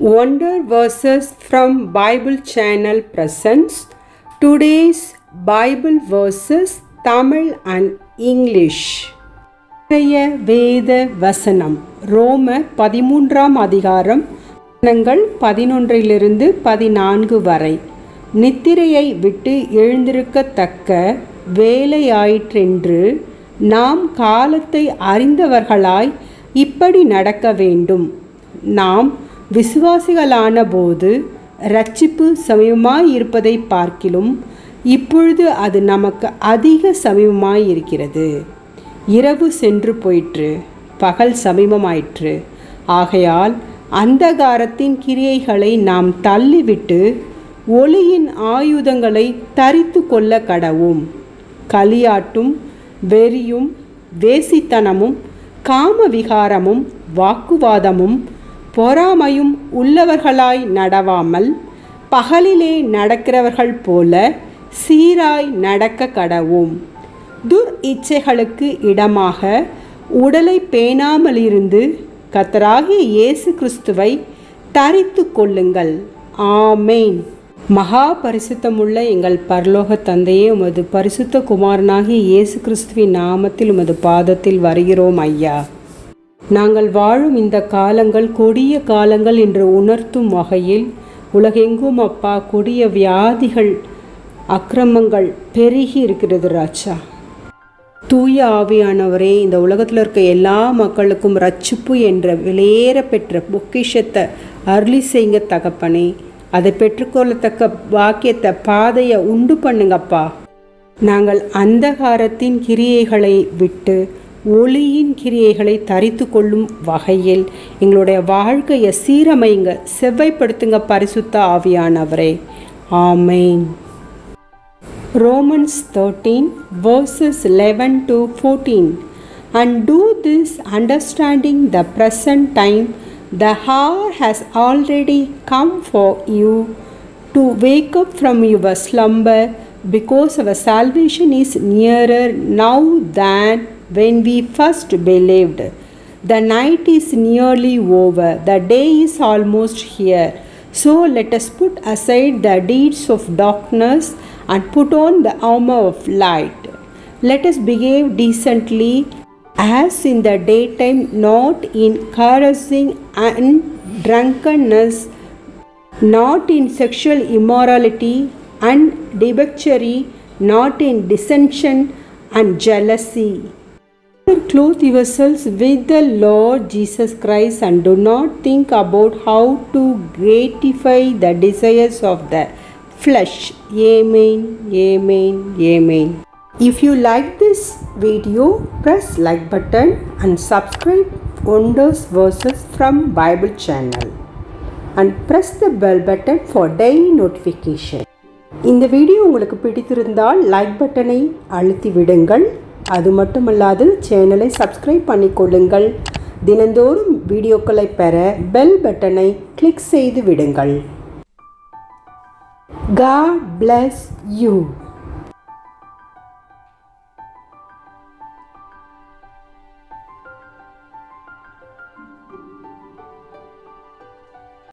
Wonder verses from Bible channel presents today's Bible verses Tamil and English. இன்றைய வேத வசனம் ரோமர் பதிமூன்றாம் அதிகாரம் வசனங்கள் பதினொன்றிலிருந்து பதினான்கு வரை நித்திரையை விட்டு எழுந்திருக்கத்தக்க வேலையாயிற்றென்று நாம் காலத்தை அறிந்தவர்களாய் இப்படி நடக்க வேண்டும் நாம் விசுவாசிகளான போது இரட்சிப்பு சமயமாய் இருப்பதை பார்க்கிலும் இப்பொழுது அது நமக்கு அதிக சமீபமாய் இருக்கிறது இரவு சென்று போயிற்று பகல் சமீபமாயிற்று ஆகையால் அந்தகாரத்தின் கிரியைகளை நாம் தள்ளிவிட்டு ஒளியின் ஆயுதங்களை தரித்து கொள்ள கடவும் களியாட்டும் வெறியும் வேசித்தனமும் காம விகாரமும் வாக்குவாதமும் பொறாமையும் உள்ளவர்களாய் நடவாமல் பகலிலே நடக்கிறவர்கள் போல சீராய் நடக்க கடவும் துர் இச்சைகளுக்கு இடமாக உடலை பேணாமலிருந்து கத்தராகிய இயேசு கிறிஸ்துவை தரித்து கொள்ளுங்கள் ஆமேன் மகா பரிசுத்தமுள்ள எங்கள் பரலோக தந்தையே உமது பரிசுத்த குமாரனாகிய இயேசு கிறிஸ்துவின் நாமத்தில் உமது பாதத்தில் வருகிறோம் ஐயா நாங்கள் வாழும் இந்த காலங்கள் கொடிய காலங்கள் என்று உணர்த்தும் வகையில் உலகெங்கும் அப்பா கொடிய வியாதிகள் அக்கிரமங்கள் பெருகி இருக்கிறது ராஜா தூய ஆவியானவரே இந்த உலகத்தில் இருக்க எல்லா மக்களுக்கும் ரட்சிப்பு என்ற விலையேற பெற்ற பொக்கிஷத்தை அருளி செய்யுங்க தகப்பனே அதை பெற்றுக்கொள்ளத்தக்க வாக்கியத்தை பாதையை உண்டு பண்ணுங்கப்பா நாங்கள் அந்தகாரத்தின் கிரியைகளை விட்டு ஒளியின் கிரியைகளை தரித்து கொள்ளும் வகையில் எங்களுடைய வாழ்க்கையை சீரமைங்க செவ்வாய்ப்படுத்துங்க பரிசுத்த ஆவியானவரே ஆமேன் Romans 13 verses 11 to 14 and do this understanding the present time the hour has already come for you to wake up from your slumber because our salvation is nearer now than when we first believed the night is nearly over the day is almost here so let us put aside the deeds of darkness and put on the armor of light. Let us behave decently as in the daytime, not in carousing and drunkenness, not in sexual immorality and debauchery, not in dissension and jealousy. Clothe yourselves with the Lord Jesus Christ and do not think about how to gratify the desires of the flesh. Amen, amen, amen. If you like this video, press like button and subscribe Wonders Verses from Bible channel and press the bell button for daily notification. இந்த video உங்களுக்கு பிடித்திருந்தால் like பட்டனை அழுத்தி விடுங்கள் அது மட்டுமல்லாது சேனலை subscribe பண்ணிக்கொள்ளுங்கள் தினந்தோறும் வீடியோக்களை பெற பெல் பட்டனை கிளிக் செய்து விடுங்கள் God bless you.